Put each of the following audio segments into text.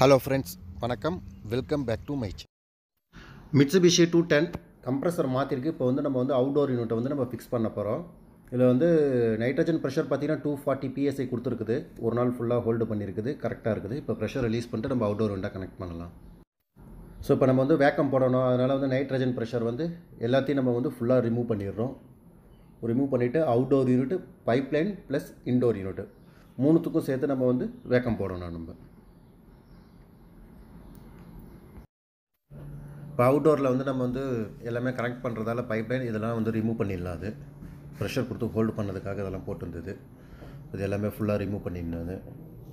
hello friends வணக்கம் welcome back to my Mitsubishi two ten compressor மாற்றிருக்கு இப்போ வந்து நம்ம வந்து அவுடோர் யூனிட்டை வந்து நம்ம ஃபிக்ஸ் பண்ண போகிறோம் இதில் வந்து நைட்ரஜன் ப்ரெஷர் பார்த்தீங்கன்னா டூ ஃபார்ட்டி பிஎஸ்ஐ கொடுத்துருக்குது ஒரு நாள் ஃபுல்லாக ஹோல்டு பண்ணியிருக்குது கரெக்டாக இருக்குது இப்போ ப்ரெஷர் ரிலீஸ் பண்ணிட்டு நம்ம அவுடோர் யூனிட்டாக கனெக்ட் பண்ணலாம் ஸோ இப்போ நம்ம வந்து வேக்கம் போடணும் அதனால் வந்து நைட்ரஜன் ப்ரெஷர் வந்து எல்லாத்தையும் நம்ம வந்து ஃபுல்லாக ரிமூவ் பண்ணிடுறோம் ரிமூவ் பண்ணிவிட்டு outdoor unit pipeline plus indoor unit மூணுத்துக்கும் சேர்த்து நம்ம வந்து வேக்கம் போடணும் நம்ம இப்போ அவுட்டோரில் வந்து நம்ம வந்து எல்லாமே கனெக்ட் பண்ணுறதால பைப்லைன் இதெல்லாம் வந்து ரிமூவ் பண்ணிடலாம் அது ப்ரெஷர் கொடுத்து ஹோல்டு பண்ணதுக்காக இதெல்லாம் போட்டிருந்தது இது எல்லாமே ஃபுல்லாக ரிமூவ் பண்ணிடணும் அது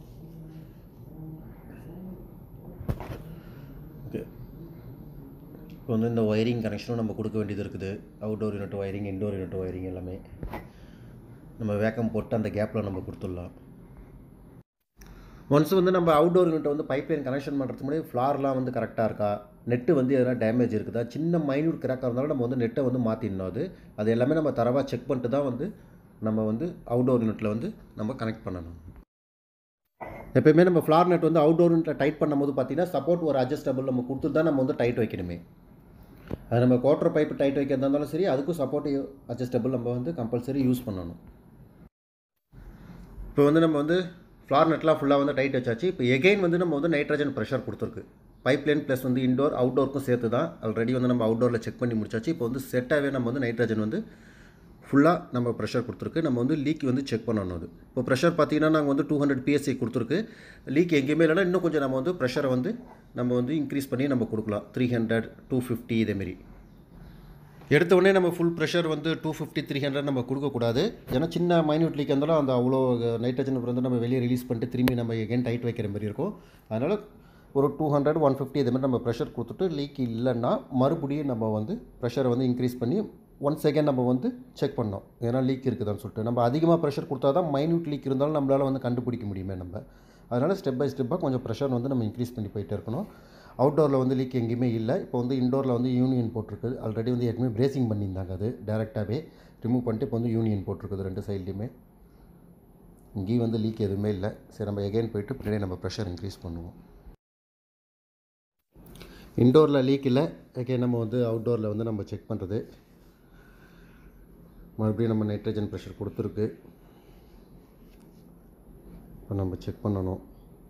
ஓகே இப்போ வந்து இந்த ஒயரிங் கனெக்ஷனும் நம்ம கொடுக்க வேண்டியது இருக்குது outdoor unit wiring indoor unit wiring எல்லாமே நம்ம வேக்கம் போட்டு அந்த கேப்பில் நம்ம கொடுத்துடலாம் ஒன்ஸ் வந்து நம்ம அவுட்டோர் யூனிட்டை வந்து பைப்லைன் கனெக்ஷன் பண்ணுறதுக்கு முன்னாடி ஃப்ளார்லாம் வந்து கரெக்டாக இருக்கா நெட்டு வந்து எதனா டேமேஜ் இருக்குதா சின்ன மைன்யூட் கிராக்காக இருந்தாலும் நம்ம வந்து நெட்டை வந்து மாற்றிடணும் அது அது எல்லாமே நம்ம தரவாக செக் பண்ணிட்டு தான் வந்து நம்ம வந்து அவுட்டோர் யூனிட்டில் வந்து நம்ம கனெக்ட் பண்ணணும் எப்பயுமே நம்ம ஃப்ளார் நெட் வந்து அவுட்டோர் யூனிட்டில் டைட் பண்ணும்போது பார்த்தீங்கன்னா சப்போர்ட் ஒரு அட்ஜஸ்டபிள் நம்ம கொடுத்து தான் நம்ம வந்து டைட் வைக்கணுமே அது நம்ம குவார்டர் பைப்பு டைட் வைக்கிறதா இருந்தாலும் சரி அதுக்கும் சப்போர்ட் அட்ஜஸ்டபிள் நம்ம வந்து கம்பல்சரி யூஸ் பண்ணணும் இப்போ வந்து நம்ம வந்து ஃப்ளார் நெட்லாம் ஃபுல்லாக வந்து டைட் வச்சாச்சு இப்போ எகெயின் வந்து நம்ம வந்து நைட்ரஜன் ப்ரெஷர் கொடுத்துருக்கு பைப்லைன் ப்ளஸ் வந்து இன்டோர் அவுட்டோருக்கும் சேர்த்து தான் ஆல்ரெடி வந்து நம்ம அவுட்டோரில் செக் பண்ணி முடிச்சாச்சு இப்போ வந்து செட்டாகவே நம்ம வந்து நைட்ரஜன் வந்து ஃபுல்லாக நம்ம ப்ரெஷர் கொடுத்துருக்கு நம்ம வந்து லீக் வந்து செக் பண்ணணும் அது இப்போ ப்ரெஷர் பார்த்தீங்கன்னா நாங்கள் வந்து டூ ஹண்ட்ரட் பிஎஸ்சி கொடுத்துருக்கு லீக் எங்கேயுமே இல்லைனா இன்னும் கொஞ்சம் நம்ம வந்து ப்ரெஷரை வந்து நம்ம வந்து இன்க்ரீஸ் பண்ணி நம்ம கொடுக்கலாம் த்ரீ ஹண்ட்ரட் டூ ஃபிஃப்டி இதேமாரி எடுத்த உடனே நம்ம ஃபுல் ப்ரெஷர் வந்து டூ ஃபிஃப்டி த்ரீ ஹண்ட்ரட் நம்ம கொடுக்கக்கூடாது ஏன்னா சின்ன மைன்யூட் லீக் இருந்தாலும் அந்த அவ்வளோ நைட்ரஜன் வந்து நம்ம வெளியே ரிலீஸ் பண்ணிட்டு திரும்பி நம்ம எகைன் டைட் வைக்கிற மாதிரி இருக்கும் அதனால் ஒரு டூ ஹண்ட்ரட் ஒன் ஃபிஃப்டி இதே மாதிரி நம்ம ப்ரெஷர் கொடுத்துட்டு லீக் இல்லைன்னா மறுபடியும் நம்ம வந்து ப்ரெஷரை வந்து இன்க்ரீஸ் பண்ணி ஒன் செகண்ட் நம்ம வந்து செக் பண்ணோம் ஏன்னா லீக் இருக்குதான்னு சொல்லிட்டு நம்ம அதிகமாக ப்ரெஷர் கொடுத்தா தான் மைன்யூட் லீக் இருந்தாலும் நம்மளால் வந்து கண்டுபிடிக்க முடியுமே நம்ம அதனால் ஸ்டெப் பை ஸ்டெப்பாக கொஞ்சம் ப்ரெஷர் வந்து நம்ம இன்க்ரீஸ் பண்ணி போயிட்டே இருக்கணும் அவுட்டோரில் வந்து லீக் எங்கேயுமே இல்லை இப்போ வந்து இண்டோரில் வந்து யூனியன் போட்டிருக்குது ஆல்ரெடி வந்து ஏற்கனவே பிரேசிங் பண்ணியிருந்தாங்க அது டேரெக்டாகவே ரிமூவ் பண்ணிட்டு இப்போ வந்து யூனியன் போட்டிருக்குது ரெண்டு சைட்லேயுமே இங்கேயும் வந்து லீக் எதுவுமே இல்லை சரி நம்ம எகைன் போயிட்டு பின்னாடி நம்ம ப்ரெஷர் இன்க்ரீஸ் பண்ணுவோம் இண்டோரில் லீக் இல்லை எகைன் நம்ம வந்து அவுட்டோரில் வந்து நம்ம செக் பண்ணுறது மறுபடியும் நம்ம நைட்ரஜன் ப்ரெஷர் கொடுத்துருக்கு இப்போ நம்ம செக் பண்ணணும்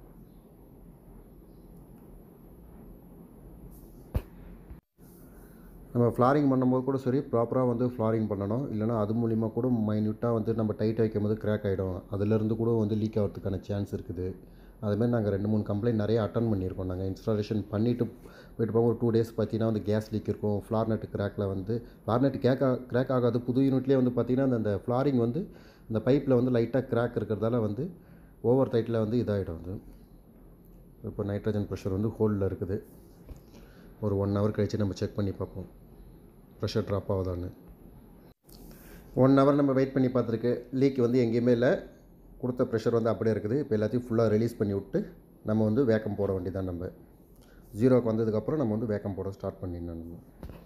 நம்ம ஃப்ளாரிங் பண்ணும்போது கூட சரி ப்ராப்பராக வந்து ஃப்ளாரிங் பண்ணணும் இல்லைனா அது மூலிமா கூட மைன்யூட்டாக வந்து நம்ம டைட் வைக்கும் போது கிராக் ஆகிடும் அதுலேருந்து கூட வந்து லீக் ஆகிறதுக்கான சான்ஸ் இருக்குது அதுமாதிரி நாங்கள் ரெண்டு மூணு கம்ப்ளைண்ட் நிறைய அட்டன் பண்ணியிருக்கோம் நாங்கள் இன்ஸ்டாலேஷன் பண்ணிவிட்டு போயிட்டு போக ஒரு டூ டேஸ் பார்த்தீங்கன்னா வந்து கேஸ் லீக் இருக்கும் ஃப்ளார் நெட் கிராக்கில் வந்து ஃப்ளார் நெட் கேக் கிராக் ஆகாது புது யூனிட்லேயே வந்து பார்த்திங்கன்னா அந்த ஃப்ளாரிங் வந்து இந்த பைப்பில் வந்து லைட்டாக கிராக் இருக்கிறதால வந்து ஓவர் டைட்டில் வந்து இதாகிடும் வந்து இப்போ நைட்ரஜன் ப்ரெஷர் வந்து ஹோல்டில் இருக்குது ஒரு ஒன் ஹவர் கழித்து நம்ம செக் பண்ணி பார்ப்போம் ப்ரெஷர் ட்ராப் ஆகுதான்னு ஒன் ஹவர் நம்ம வெயிட் பண்ணி பார்த்துருக்கு லீக் வந்து எங்கேயுமே இல்லை கொடுத்த ப்ரெஷர் வந்து அப்படியே இருக்குது இப்போ எல்லாத்தையும் ஃபுல்லாக ரிலீஸ் பண்ணி விட்டு நம்ம வந்து வேக்கம் போட வேண்டியதான் நம்ம ஜீரோக்கு வந்ததுக்கப்புறம் நம்ம வந்து வேக்கம் போட ஸ்டார்ட் பண்ணிடணும் நம்ம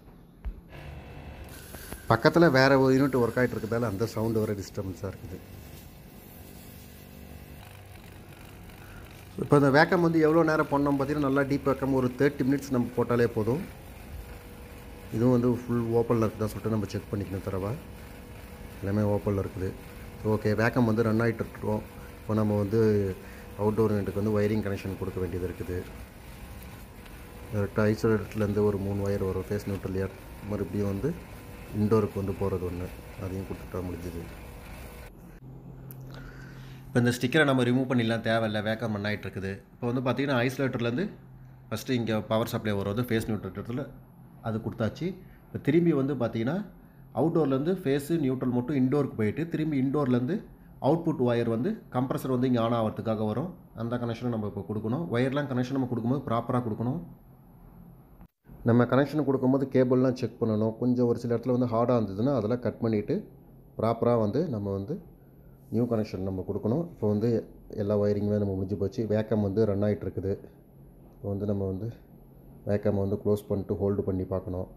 பக்கத்தில் வேறு ஒரு யூனிட் ஒர்க் ஆகிட்டு இருக்கிறதால அந்த சவுண்டு வர டிஸ்டர்பன்ஸாக இருக்குது இப்போ இந்த வேக்கம் வந்து எவ்வளோ நேரம் பண்ணோம் பார்த்தீங்கன்னா நல்லா டீப் வேக்கம் ஒரு தேர்ட்டி மினிட்ஸ் நம்ம போட்டாலே போதும் இதுவும் வந்து ஃபுல் ஓப்பனில் இருக்குதா சொல்லிட்டு நம்ம செக் பண்ணிக்கணும் தரவா எல்லாமே ஓப்பனில் இருக்குது ஓகே வேக்கம் வந்து ரன் ஆகிட்டு இருக்கோம் இப்போ நம்ம வந்து அவுட்டோர் யூனிட்டுக்கு வந்து ஒயரிங் கனெக்ஷன் கொடுக்க வேண்டியது இருக்குது டேரெக்டாக ஐசோலேட்லேருந்து ஒரு மூணு ஒயர் வரும் ஃபேஸ் நியூட்ரல் ஏர் மறுபடியும் வந்து இன்டோருக்கு வந்து போகிறது ஒன்று அதையும் கொடுத்துட்டா முடிஞ்சுது இப்போ இந்த ஸ்டிக்கரை நம்ம ரிமூவ் பண்ணிடலாம் தேவையில்லை வேக்கம் ரன் ஆகிட்டு இருக்குது இப்போ வந்து பார்த்திங்கன்னா ஐசோலேட்டர்லேருந்து ஃபஸ்ட்டு இங்கே பவர் சப்ளை வரும் ஃபேஸ் நியூட்ரல் அது கொடுத்தாச்சு இப்போ திரும்பி வந்து பார்த்திங்கன்னா அவுட்டோர்லேருந்து ஃபேஸு நியூட்ரல் மட்டும் இன்டோருக்கு போயிட்டு திரும்பி இன்டோர்லேருந்து அவுட்புட் ஒயர் வந்து கம்ப்ரஸர் வந்து இங்கே ஆன் ஆகிறதுக்காக வரும் அந்த கனெக்ஷனை நம்ம இப்போ கொடுக்கணும் ஒயர்லாம் கனெக்ஷன் நம்ம கொடுக்கும்போது ப்ராப்பராக கொடுக்கணும் நம்ம கனெக்ஷன் கொடுக்கும்போது கேபிள்லாம் செக் பண்ணணும் கொஞ்சம் ஒரு சில இடத்துல வந்து ஹார்டாக இருந்ததுன்னா அதெல்லாம் கட் பண்ணிவிட்டு ப்ராப்பராக வந்து நம்ம வந்து நியூ கனெக்ஷன் நம்ம கொடுக்கணும் இப்போ வந்து எல்லா ஒயரிங்குமே நம்ம முடிஞ்சு போச்சு வேக்கம் வந்து ரன் ஆகிட்டு இருக்குது இப்போ வந்து நம்ம வந்து வேக்கம் வந்து க்ளோஸ் பண்ணிட்டு ஹோல்டு பண்ணி பார்க்கணும்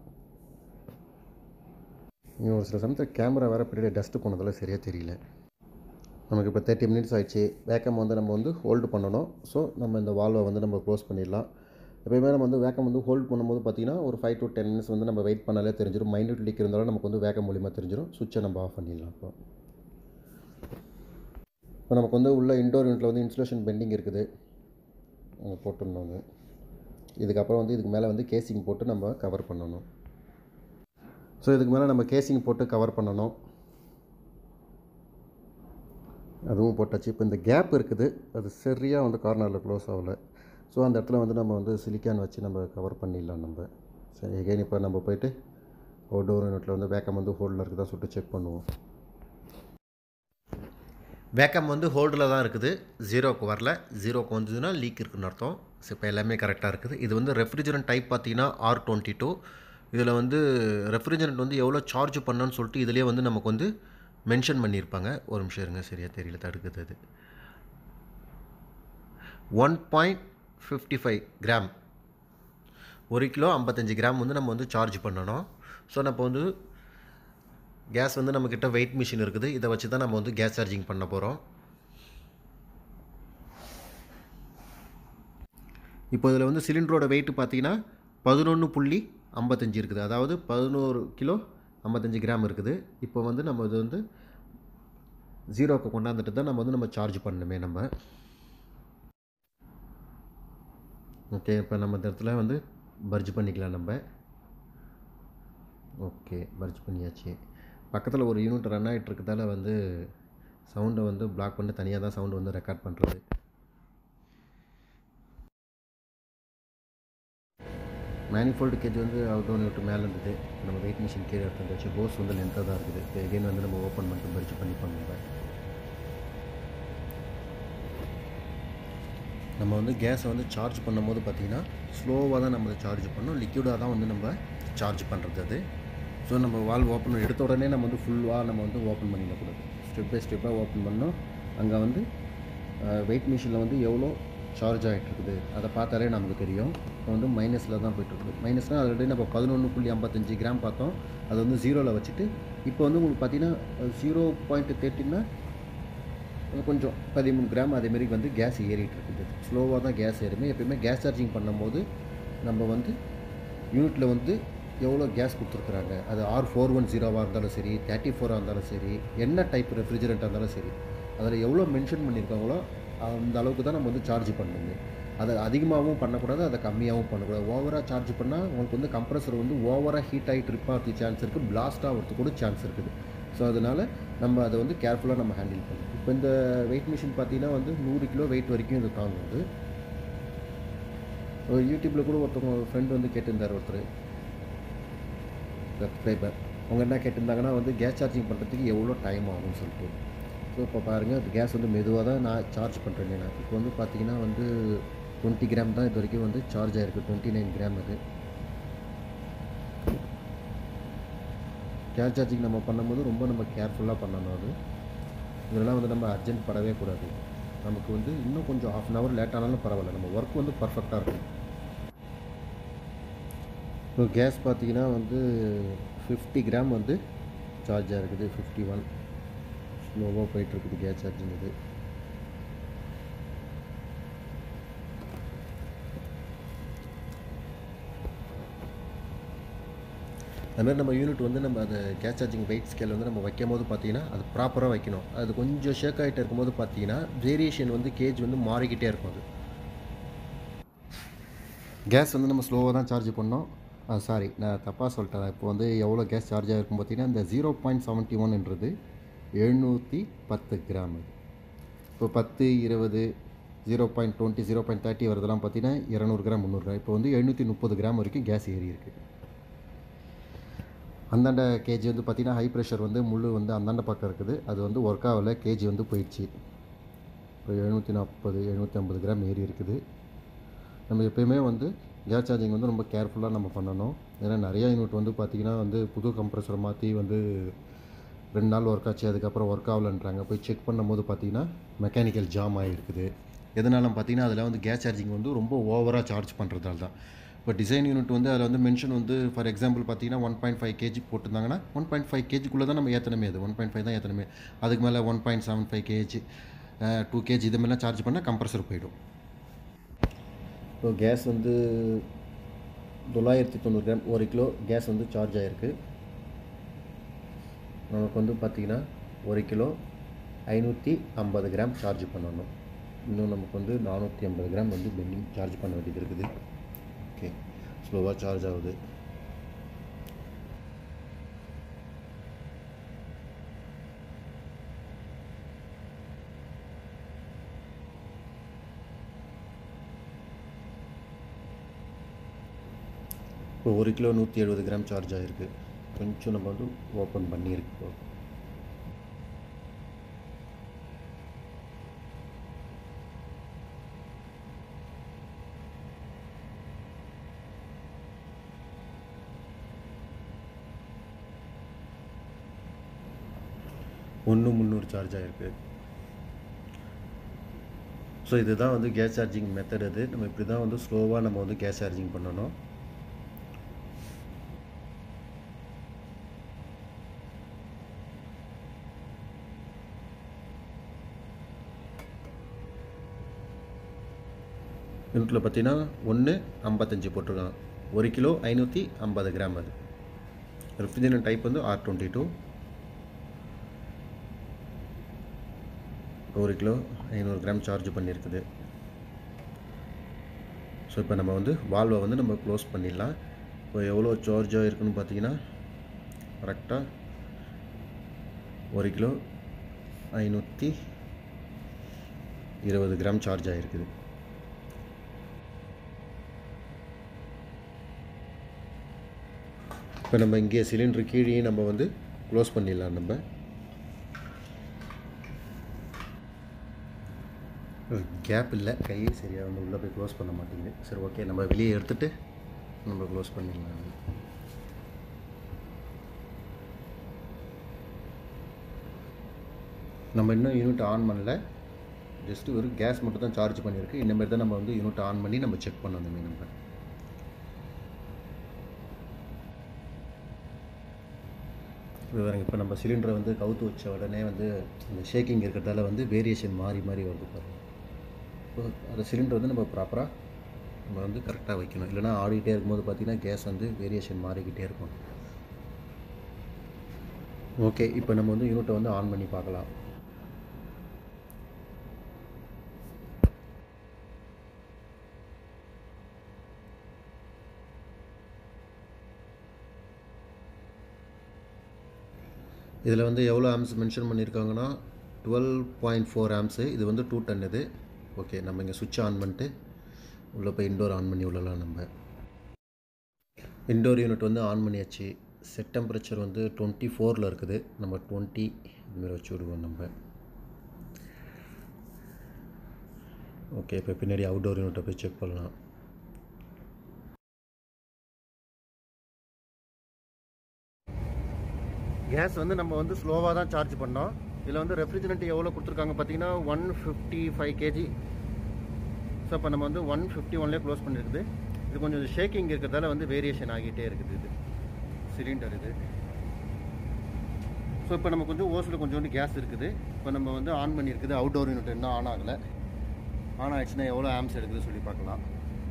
இன்னும் ஒரு சில சமயத்தில் கேமரா வேறு பின்னாடி டஸ்ட்டு போனதெல்லாம் சரியாக தெரியல நமக்கு இப்போ தேர்ட்டி மினிட்ஸ் ஆயிடுச்சு வேக்கம் வந்து நம்ம வந்து ஹோல்டு பண்ணணும் ஸோ நம்ம இந்த வால்வை வந்து நம்ம க்ளோஸ் பண்ணிடலாம் எப்பயுமே நம்ம வந்து வேக்கம் வந்து ஹோல்ட் பண்ணும்போது பார்த்தீங்கன்னா ஒரு ஃபைவ் டு டென் மினிட்ஸ் வந்து நம்ம வெயிட் பண்ணாலே தெரிஞ்சிடும் மைனூட் லீக் இருந்தாலும் நமக்கு வந்து வேக்கம் மூலியமாக தெரிஞ்சிடும் சுவிட்சை நம்ம ஆஃப் பண்ணிடலாம் இப்போ இப்போ நமக்கு வந்து உள்ள இன்டோர் யூனிட்டில் வந்து இன்சுலேஷன் பெண்டிங் இருக்குது அங்கே போட்டுடணும் இதுக்கப்புறம் வந்து இதுக்கு மேலே வந்து கேசிங் போட்டு நம்ம கவர் பண்ணணும் ஸோ இதுக்கு மேலே நம்ம கேசிங் போட்டு கவர் பண்ணணும் அதுவும் போட்டாச்சு இப்போ இந்த கேப் இருக்குது அது சரியாக வந்து கார்னரில் க்ளோஸ் ஆகலை ஸோ அந்த இடத்துல வந்து நம்ம வந்து சிலிக்கான் வச்சு நம்ம கவர் பண்ணிடலாம் நம்ம சரி எகைன் இப்போ நம்ம போயிட்டு அவுட்டோர் யூனிட்டில் வந்து வேக்கம் வந்து ஹோல்டில் இருக்குதா சொல்லிட்டு செக் பண்ணுவோம் வேக்கம் வந்து ஹோல்டில் தான் இருக்குது ஜீரோக்கு வரல ஜீரோக்கு வந்ததுன்னா லீக் இருக்குன்னு அர்த்தம் ஸோ இப்போ எல்லாமே கரெக்டாக இருக்குது இது வந்து ரெஃப்ரிஜரண்ட் டைப் பார்த்தீங்கன்னா ஆர் டுவெண்ட்டி டூ இதில் வந்து ரெஃப்ரிஜரண்ட் வந்து எவ்வளோ சார்ஜ் பண்ணணும்னு சொல்லிட்டு இதிலே வந்து நமக்கு வந்து மென்ஷன் பண்ணியிருப்பாங்க ஒரு நிமிஷம் இருங்க சரியாக தெரியல தடுக்குது அது one point fifty five gram ஒரு கிலோ ஐம்பத்தஞ்சு கிராம் வந்து நம்ம வந்து சார்ஜ் பண்ணணும் ஸோ நம்ம வந்து கேஸ் வந்து நம்மக்கிட்ட வெயிட் மிஷின் இருக்குது இதை வச்சு தான் நம்ம வந்து கேஸ் சார்ஜிங் பண்ண போகிறோம் இப்போ இதில் வந்து சிலிண்டரோட வெயிட் பார்த்தீங்கன்னா பதினொன்று புள்ளி ஐம்பத்தஞ்சு இருக்குது அதாவது பதினோரு கிலோ ஐம்பத்தஞ்சு கிராம் இருக்குது இப்போ வந்து நம்ம இது வந்து ஜீரோக்கு கொண்டாந்துட்டு தான் நம்ம வந்து நம்ம சார்ஜ் பண்ணணுமே நம்ம ஓகே இப்போ நம்ம இந்த இடத்துல வந்து பர்ஜ் பண்ணிக்கலாம் நம்ம ஓகே பர்ஜ் பண்ணியாச்சு பக்கத்தில் ஒரு யூனிட் ரன் ஆகிட்டு இருக்கிறதால வந்து சவுண்டை வந்து பிளாக் பண்ணி தனியாக தான் சவுண்டு வந்து ரெக்கார்ட் பண்ணுறது மேனிஃபோல்டு கேஜ் வந்து அவுட் ஒன் விட்டு மேலே இருந்தது நம்ம வெயிட் மிஷின் கீழே எடுத்து வச்சு போஸ் வந்து லென்த்தாக தான் இருக்குது இப்போ எகைன் வந்து நம்ம ஓப்பன் பண்ணிட்டு பரிச்சு பண்ணி பண்ணுவோம் நம்ம வந்து கேஸை வந்து சார்ஜ் பண்ணும்போது பார்த்திங்கன்னா ஸ்லோவாக தான் நம்ம சார்ஜ் பண்ணோம் லிக்யூடாக தான் வந்து நம்ம சார்ஜ் பண்ணுறது அது ஸோ நம்ம வால்வ் ஓப்பன் எடுத்த உடனே நம்ம வந்து ஃபுல்லாக நம்ம வந்து ஓப்பன் பண்ணிடக்கூடாது ஸ்டெப் பை ஸ்டெப்பாக ஓப்பன் பண்ணோம் அங்கே வந்து வெயிட் மிஷினில் வந்து எவ்வளோ சார்ஜ் ஆகிட்டு இருக்குது அதை பார்த்தாலே நமக்கு தெரியும் இப்போ வந்து மைனஸில் தான் போயிட்டுருக்குது மைனஸ்னால் ஆல்ரெடி நம்ம பதினொன்று புள்ளி ஐம்பத்தஞ்சு கிராம் பார்த்தோம் அதை வந்து ஜீரோவில் வச்சுட்டு இப்போ வந்து உங்களுக்கு பார்த்தீங்கன்னா ஜீரோ பாயிண்ட் தேர்ட்டின்னா கொஞ்சம் பதிமூணு கிராம் அதேமாரி வந்து கேஸ் ஏறிட்டு இருக்குது ஸ்லோவாக தான் கேஸ் ஏறுமே எப்பயுமே கேஸ் சார்ஜிங் பண்ணும்போது நம்ம வந்து யூனிட்டில் வந்து எவ்வளோ கேஸ் கொடுத்துருக்குறாங்க அது ஆர் ஃபோர் ஒன் ஜீரோவாக இருந்தாலும் சரி தேர்ட்டி ஃபோராக இருந்தாலும் சரி என்ன டைப் ரெஃப்ரிஜரண்ட்டாக இருந்தாலும் சரி அதில் எவ்வளோ மென்ஷன் பண்ணியிருக்காங்களோ அந்த அளவுக்கு தான் நம்ம வந்து சார்ஜ் பண்ணணுமே அதை அதிகமாகவும் பண்ணக்கூடாது அதை கம்மியாகவும் பண்ணக்கூடாது ஓவராக சார்ஜ் பண்ணால் உங்களுக்கு வந்து கம்ப்ரஸர் வந்து ஓவராக ஹீட் ஆகி ட்ரிப் ஆகிறதுக்கு சான்ஸ் இருக்குது பிளாஸ்ட் ஆகிறதுக்கு கூட சான்ஸ் இருக்குது ஸோ அதனால் நம்ம அதை வந்து கேர்ஃபுல்லாக நம்ம ஹேண்டில் பண்ணணும் இப்போ இந்த வெயிட் மிஷின் பார்த்தீங்கன்னா வந்து நூறு கிலோ வெயிட் வரைக்கும் இது தாங்குது ஒரு யூடியூப்பில் கூட ஒருத்தவங்க ஒரு ஃப்ரெண்ட் வந்து கேட்டிருந்தார் ஒருத்தர் சப்ஸ்கிரைபர் அவங்க என்ன கேட்டிருந்தாங்கன்னா வந்து கேஸ் சார்ஜிங் பண்ணுறதுக்கு எவ்வளோ டைம் ஆகும்னு சொல்லிட்டு ஸோ இப்போ பாருங்கள் கேஸ் வந்து மெதுவாக தான் நான் சார்ஜ் பண்ணுறேன் நான் இப்போ வந்து பார்த்தீங்கன்னா வந்து டுவெண்ட்டி கிராம் தான் இது வரைக்கும் வந்து சார்ஜ் ஆகிருக்கு டுவெண்ட்டி நைன் கிராம் அது கேஸ் சார்ஜிங் நம்ம பண்ணும்போது ரொம்ப நம்ம கேர்ஃபுல்லாக பண்ணணும் அது இதெல்லாம் வந்து நம்ம அர்ஜென்ட் படவே கூடாது நமக்கு வந்து இன்னும் கொஞ்சம் ஆஃப் அன் ஹவர் லேட் ஆனாலும் பரவாயில்ல நம்ம ஒர்க் வந்து பர்ஃபெக்டாக இருக்கும் இப்போ கேஸ் பார்த்தீங்கன்னா வந்து ஃபிஃப்டி கிராம் வந்து சார்ஜாக இருக்குது ஃபிஃப்டி ஒன் ஸ்லோவாக போயிட்டுருக்குது கேஸ் சார்ஜிங் இது அதுமாதிரி நம்ம யூனிட் வந்து நம்ம அந்த கேஸ் சார்ஜிங் வெயிட் ஸ்கேல் வந்து நம்ம வைக்கும் போது பார்த்தீங்கன்னா அது ப்ராப்பராக வைக்கணும் அது கொஞ்சம் ஷேக் ஆகிட்டு இருக்கும்போது பார்த்தீங்கன்னா வேரியேஷன் வந்து கேஜ் வந்து மாறிக்கிட்டே இருக்கும் அது கேஸ் வந்து நம்ம ஸ்லோவாக தான் சார்ஜ் பண்ணோம் சாரி நான் தப்பாக சொல்லிட்டேன் இப்போ வந்து எவ்வளோ கேஸ் சார்ஜ் ஆகிருக்கும் பார்த்தீங்கன்னா இந்த ஜீரோ பாயிண்ட் செவன்ட்டி ஒன்ன்றது எழுநூற்றி பத்து கிராம் அது இப்போ பத்து இருபது zero point twenty zero point thirty வரதெல்லாம் பார்த்தீங்கன்னா இரநூறு கிராம் முந்நூறு கிராம் இப்போ வந்து எழுநூற்றி முப்பது கிராம் வரைக்கும் கேஸ் ஏறி இருக்குது அந்தாண்ட கேஜி வந்து பார்த்திங்கன்னா ஹை ப்ரெஷர் வந்து முள் வந்து அந்தாண்ட பக்கம் இருக்குது அது வந்து ஒர்க் ஆகலை கேஜி வந்து போயிடுச்சு இப்போ எழுநூற்றி நாற்பது எழுநூற்றி ஐம்பது கிராம் ஏறி இருக்குது நம்ம எப்பயுமே வந்து கேஸ் சார்ஜிங் வந்து ரொம்ப கேர்ஃபுல்லாக நம்ம பண்ணணும் ஏன்னா நிறையா யூனிட் வந்து பார்த்திங்கன்னா வந்து புது கம்ப்ரஸர் மாற்றி வந்து ரெண்டு நாள் ஒர்க் ஆச்சு அதுக்கப்புறம் ஒர்க் ஆகலன்றாங்க போய் செக் பண்ணும்போது பார்த்திங்கன்னா மெக்கானிக்கல் ஜாம் ஆகிருக்குது எதனாலும் பார்த்திங்கன்னா அதில் வந்து கேஸ் சார்ஜிங் வந்து ரொம்ப ஓவராக சார்ஜ் பண்ணுறதால தான் இப்போ இப்போ டிசைன் யூனிட் வந்து அதில் வந்து மென்ஷன் வந்து ஃபார் எக்ஸாம்பிள் பார்த்தீங்கன்னா ஒன் பாயிண்ட் ஃபைவ் கேஜி போட்டிருந்தாங்கன்னா ஒன் பாயிண்ட் ஃபைவ் கேஜிக்குள்ளே தான் நம்ம ஏற்றணுமே அது ஒன் பாயிண்ட் ஃபைவ் தான் ஏற்றணுமே அதுக்கு மேலே one point seven five KG two KG இது மாதிரிலாம் சார்ஜ் பண்ணால் கம்ப்ரஸர் போயிடும் இப்போ கேஸ் வந்து தொள்ளாயிரத்தி தொண்ணூறு கிராம் ஒரு கிலோ கேஸ் வந்து சார்ஜ் ஆகிருக்கு நமக்கு வந்து பார்த்திங்கன்னா ஒரு கிலோ ஐநூற்றி ஐம்பது கிராம் சார்ஜ் பண்ணணும் இன்னும் நமக்கு வந்து நானூற்றி ஐம்பது கிராம் வந்து பெண்டிங் சார்ஜ் பண்ண வேண்டியது இருக்குது ஓகே ஸ்லோவாக சார்ஜ் ஆகுது இப்போ ஒரு கிலோ நூற்றி எழுபது கிராம் சார்ஜ் ஆகிருக்கு கொஞ்சம் நம்ம வந்து ஓப்பன் பண்ணியிருக்கு இப்போ ஒன்று முந்நூறு சார்ஜ் ஆகிருக்கு ஸோ இதுதான் வந்து கேஸ் சார்ஜிங் மெத்தட் இது நம்ம இப்படி தான் வந்து ஸ்லோவாக நம்ம வந்து கேஸ் சார்ஜிங் பண்ணணும் யூனிட்டில் பார்த்தீங்கன்னா ஒன்று ஐம்பத்தஞ்சு போட்டிருக்கான் ஒரு கிலோ ஐநூற்றி ஐம்பது கிராம் அது ரெஃப்ரிஜரேட் டைப் வந்து ஆர் டுவெண்ட்டி டூ ஒரு கிலோ ஐநூறு கிராம் சார்ஜ் பண்ணியிருக்குது ஸோ இப்போ நம்ம வந்து வால்வை வந்து நம்ம க்ளோஸ் பண்ணிடலாம் இப்போ எவ்வளோ சார்ஜ் ஆகிருக்குன்னு பார்த்தீங்கன்னா கரெக்டாக ஒரு கிலோ ஐநூற்றி இருபது கிராம் சார்ஜ் ஆகிருக்குது இப்போ நம்ம இங்கே சிலிண்டர் கீழே நம்ம வந்து க்ளோஸ் பண்ணிடலாம் நம்ம கேப் இல்லை கை சரியாக வந்து உள்ளே போய் க்ளோஸ் பண்ண மாட்டேங்குது சரி ஓகே நம்ம வெளியே எடுத்துகிட்டு நம்ம க்ளோஸ் பண்ணிடலாம் நம்ம இன்னும் யூனிட் ஆன் பண்ணல ஜஸ்ட்டு ஒரு கேஸ் மட்டும் தான் சார்ஜ் பண்ணியிருக்கு இந்தமாரி தான் நம்ம வந்து யூனிட் ஆன் பண்ணி நம்ம செக் பண்ணணுமே நம்ம இப்போ நம்ம சிலிண்டரை வந்து கவுத்து வச்ச உடனே வந்து அந்த ஷேக்கிங் இருக்கிறதால வந்து வேரியேஷன் மாறி மாறி வருது பாருங்கள் இப்போ அந்த சிலிண்டர் வந்து நம்ம ப்ராப்பராக நம்ம வந்து கரெக்டாக வைக்கணும் இல்லைனா ஆடிக்கிட்டே இருக்கும்போது பார்த்திங்கன்னா கேஸ் வந்து வேரியேஷன் மாறிக்கிட்டே இருக்கும் ஓகே இப்போ நம்ம வந்து யூனிட்டை வந்து ஆன் பண்ணி பார்க்கலாம் இதில் வந்து எவ்வளோ ஆம்ஸ் மென்ஷன் பண்ணியிருக்காங்கன்னா டுவெல் பாயிண்ட் ஃபோர் ஆம்ஸு இது வந்து டூ டன் இது ஓகே நம்ம இங்கே சுவிட்ச் ஆன் பண்ணிட்டு உள்ளே போய் இன்டோர் ஆன் பண்ணி விடலாம் நம்ம இன்டோர் யூனிட் வந்து ஆன் பண்ணியாச்சு செட் டெம்பரேச்சர் வந்து டுவெண்ட்டி ஃபோரில் இருக்குது நம்ம டுவெண்ட்டி இதுமாரி வச்சு விடுவோம் நம்ம ஓகே இப்போ பின்னாடி அவுட்டோர் யூனிட்டை போய் செக் பண்ணலாம் கேஸ் வந்து நம்ம வந்து ஸ்லோவாக தான் சார்ஜ் பண்ணோம் இதில் வந்து ரெஃப்ரிஜரண்ட் எவ்வளோ கொடுத்துருக்காங்க பார்த்தீங்கன்னா one fifty five KG so இப்போ நம்ம வந்து ஒன் ஃபிஃப்டி ஒன்லேயே க்ளோஸ் பண்ணியிருக்குது இது கொஞ்சம் ஷேக்கிங் இருக்கிறதால வந்து வேரியேஷன் ஆகிட்டே இருக்குது இது சிலிண்டர் இது ஸோ இப்போ நம்ம கொஞ்சம் ஓஸில் கொஞ்சோண்டு கேஸ் இருக்குது இப்போ நம்ம வந்து ஆன் பண்ணியிருக்குது அவுட்டோர் யூனிட் இன்னும் ஆன் ஆகலை ஆன் ஆயிடுச்சுன்னா எவ்வளோ ஆம்ஸ் எடுக்குது சொல்லி பார்க்கலாம்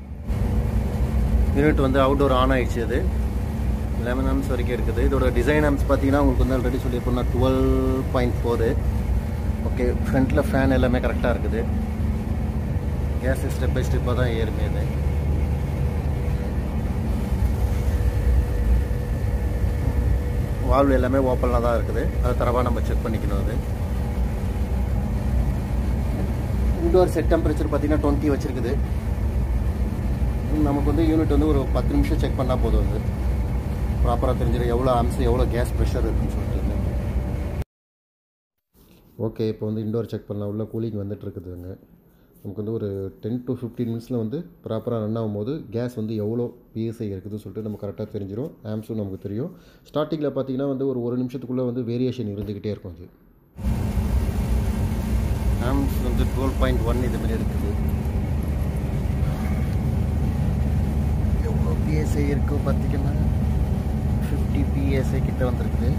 யூனிட் வந்து அவுட்டோர் ஆன் ஆயிடுச்சு அது லெவன் ஆம்ஸ் வரைக்கும் இருக்குது இதோட டிசைன் ஆம்ஸ் பார்த்தீங்கன்னா உங்களுக்கு வந்து ஆல்ரெடி சொல்லியிருப்போம்னா டுவெல் பாயிண்ட் ஃபோரு ஓகே ஃப்ரண்ட்டில் ஃபேன் எல்லாமே கரெக்டாக இருக்குது கேஸ் ஸ்டெப் பை ஸ்டெப்பாக தான் ஏறுமே இது வால்வு எல்லாமே ஓப்பனில் தான் இருக்குது அது தரவாக நம்ம செக் பண்ணிக்கணும் அது இன்டோர் செட் டெம்பரேச்சர் பார்த்தீங்கன்னா டுவெண்ட்டி வச்சுருக்குது நமக்கு வந்து யூனிட் வந்து ஒரு பத்து நிமிஷம் செக் பண்ணால் போதும் வந்து ப்ராப்பராக தெரிஞ்சிடும் எவ்வளோ ஆம்ஸ் எவ்வளோ கேஸ் ப்ரெஷர் இருக்குன்னு சொல்லிட்டு ஓகே இப்போ வந்து இன்டோர் செக் பண்ணலாம் உள்ள கூலிங் வந்துட்டு இருக்குதுங்க நமக்கு வந்து ஒரு டென் டு ஃபிஃப்டீன் மினிட்ஸில் வந்து ப்ராப்பராக ரன் ஆகும்போது கேஸ் வந்து எவ்வளோ பிஎஸ்ஐ இருக்குதுன்னு சொல்லிட்டு நம்ம கரெக்டாக தெரிஞ்சிடும் ஆம்ஸும் நமக்கு தெரியும் ஸ்டார்டிங்கில் பார்த்தீங்கன்னா வந்து ஒரு ஒரு நிமிஷத்துக்குள்ளே வந்து வேரியேஷன் இருந்துக்கிட்டே இருக்கும் அது ஆம்ஸ் வந்து டுவெல் பாயிண்ட் ஒன் இதுமாரி இருக்குது எவ்வளோ பிஎஸ்ஐ இருக்கும் பார்த்தீங்கன்னா ஃபிஃப்டி பிஎஸ்ஐ கிட்ட வந்திருக்குது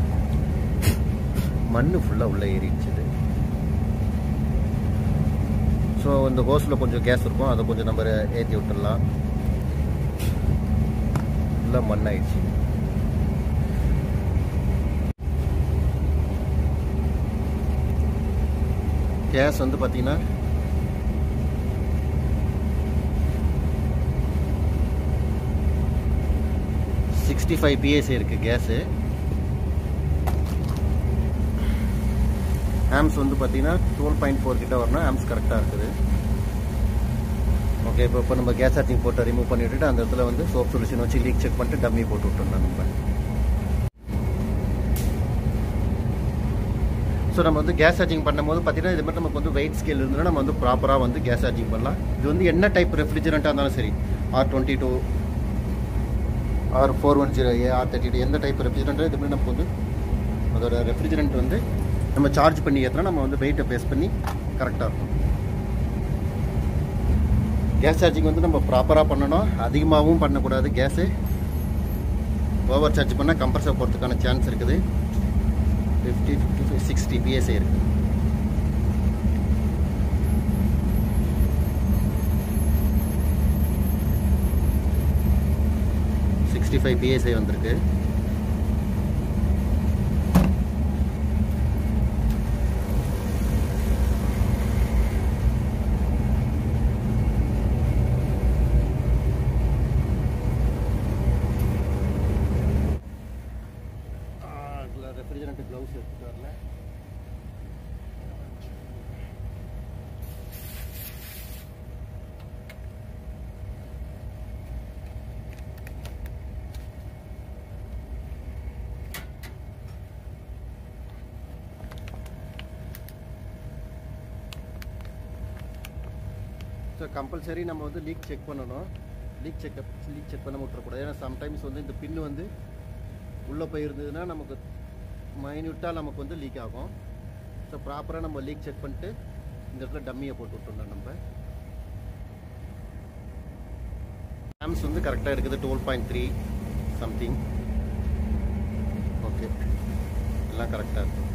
மண் ஃபுல்லாக உள்ளே ஏறிடுச்சுது ஸோ இந்த ஹோஸில் கொஞ்சம் கேஸ் இருக்கும் அதை கொஞ்சம் நம்ம ஏற்றி விட்டுடலாம் ஃபுல்லாக மண் ஆயிடுச்சு கேஸ் வந்து பார்த்தீங்கன்னா சிக்ஸ்டி ஃபைவ் பிஎஸ்சி இருக்குது கேஸு ஆம்ஸ் வந்து பார்த்தீங்கன்னா டுவெல் பாயிண்ட் ஃபோர் கிட்ட வரணும் ஆம்ஸ் கரெக்டாக இருக்குது ஓகே இப்போ இப்போ நம்ம கேஸ் சார்ஜிங் போட்டு ரிமூவ் பண்ணி விட்டுட்டு அந்த இடத்துல வந்து சோப் சொல்யூஷன் வச்சு லீக் செக் பண்ணிட்டு டம்மி போட்டு விட்டுருந்தோம் நம்ம ஸோ நம்ம வந்து கேஸ் சார்ஜிங் பண்ணும்போது பார்த்தீங்கன்னா இது மாதிரி நமக்கு வந்து வெயிட் ஸ்கேல் இருந்ததுன்னா நம்ம வந்து ப்ராப்பராக வந்து கேஸ் சார்ஜிங் பண்ணலாம் இது வந்து என்ன டைப் ரெஃப்ரிஜரண்ட்டாக இருந்தாலும் சரி R twenty two R four one zero A R thirty two எந்த டைப் ரெஃப்ரிஜரண்ட்டோ இது மாதிரி நமக்கு வந்து அதோட ரெஃப்ரிஜரண்ட் வந்து நம்ம சார்ஜ் பண்ணி ஏற்றினா நம்ம வந்து வெயிட்டை பேஸ் பண்ணி கரெக்டாக இருக்கும் கேஸ் சார்ஜிங் வந்து நம்ம ப்ராப்பராக பண்ணணும் அதிகமாகவும் பண்ணக்கூடாது கேஸு ஓவர் சார்ஜ் பண்ணால் கம்ப்ரஸர் போகிறதுக்கான சான்ஸ் இருக்குது fifty fifty five sixty PSI இருக்குது சிக்ஸ்டி ஃபைவ் பிஎஸ்ஐ வந்திருக்கு ரெஃப்ரிஜரண்ட் க்ளவுஸ் எடுத்துட்டு வரல ஸோ கம்பல்சரி நம்ம வந்து லீக் செக் பண்ணணும் லீக் செக்அப் லீக் செக் பண்ண விட்டுறக்கூடாது ஏன்னா சம்டைம்ஸ் வந்து இந்த பின்னு வந்து உள்ளே போயிருந்ததுன்னா நமக்கு மைன்யூட்டாக நமக்கு வந்து லீக் ஆகும் ஸோ ப்ராப்பராக நம்ம லீக் செக் பண்ணிட்டு இந்த இடத்துல டம்மியை போட்டு விட்டுருந்தோம் நம்ம ஆம்ஸ் வந்து கரெக்டாக இருக்குது twelve point three something okay எல்லாம் கரெக்டாக இருக்குது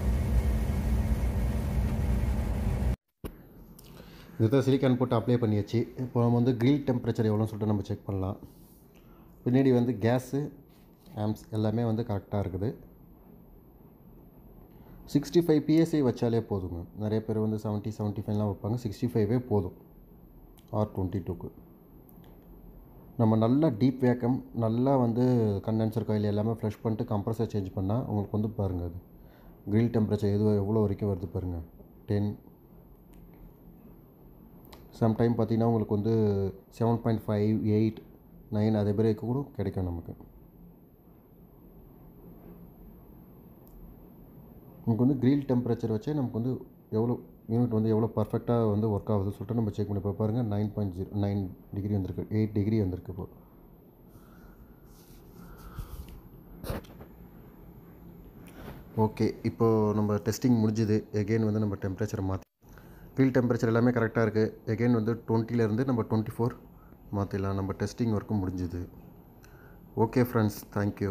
இதுதான் சிலிக்கான் போட்டு அப்ளை பண்ணியாச்சு இப்போ நம்ம வந்து கிரில் டெம்பரேச்சர் எவ்வளோன்னு சொல்லிட்டு நம்ம செக் பண்ணலாம் பின்னாடி வந்து கேஸு ஆம்ஸ் எல்லாமே வந்து கரெக்டாக இருக்குது சிக்ஸ்டி ஃபைவ் பிஎஸ்ஐ வச்சாலே போதுங்க நிறைய பேர் வந்து செவன்ட்டி செவன்ட்டி ஃபைவ்லாம் வைப்பாங்க சிக்ஸ்டி ஃபைவே போதும் ஆர் டுவெண்ட்டி டூக்கு நம்ம நல்லா டீப் வேக்கம் நல்லா வந்து கண்டென்சர் காயில் எல்லாமே ஃப்ரெஷ் பண்ணிட்டு கம்ப்ரஸர் சேஞ்ச் பண்ணால் உங்களுக்கு வந்து பாருங்கள் அது கிரில் டெம்பரேச்சர் எது எவ்வளோ வரைக்கும் வருது பாருங்கள் டென் சம்டைம் பார்த்தீங்கன்னா உங்களுக்கு வந்து seven point five eight nine அதே மாதிரி கூட கிடைக்கும் நமக்கு நமக்கு வந்து கிரில் டெம்பரேச்சர் வச்சே நமக்கு வந்து எவ்வளோ யூனிட் வந்து எவ்வளோ பர்ஃபெக்டாக வந்து ஒர்க் ஆகுதுன்னு சொல்லிட்டு நம்ம செக் பண்ணி இப்போ பாருங்கள் nine point zero nine degree வந்திருக்கு எயிட் டிகிரி வந்திருக்கு இப்போ ஓகே இப்போது நம்ம டெஸ்டிங் முடிஞ்சுது எகெயின் வந்து நம்ம டெம்பரேச்சரை மாற்றி ஃபீல் டெம்பரேச்சர் எல்லாமே கரெக்டாக இருக்குது எகெயின் வந்து டுவெண்ட்டிலேருந்து நம்ம டுவெண்ட்டி ஃபோர் மாற்றிடலாம் நம்ம டெஸ்டிங் ஒர்க்கும் முடிஞ்சுது ஓகே ஃப்ரெண்ட்ஸ் தேங்க்யூ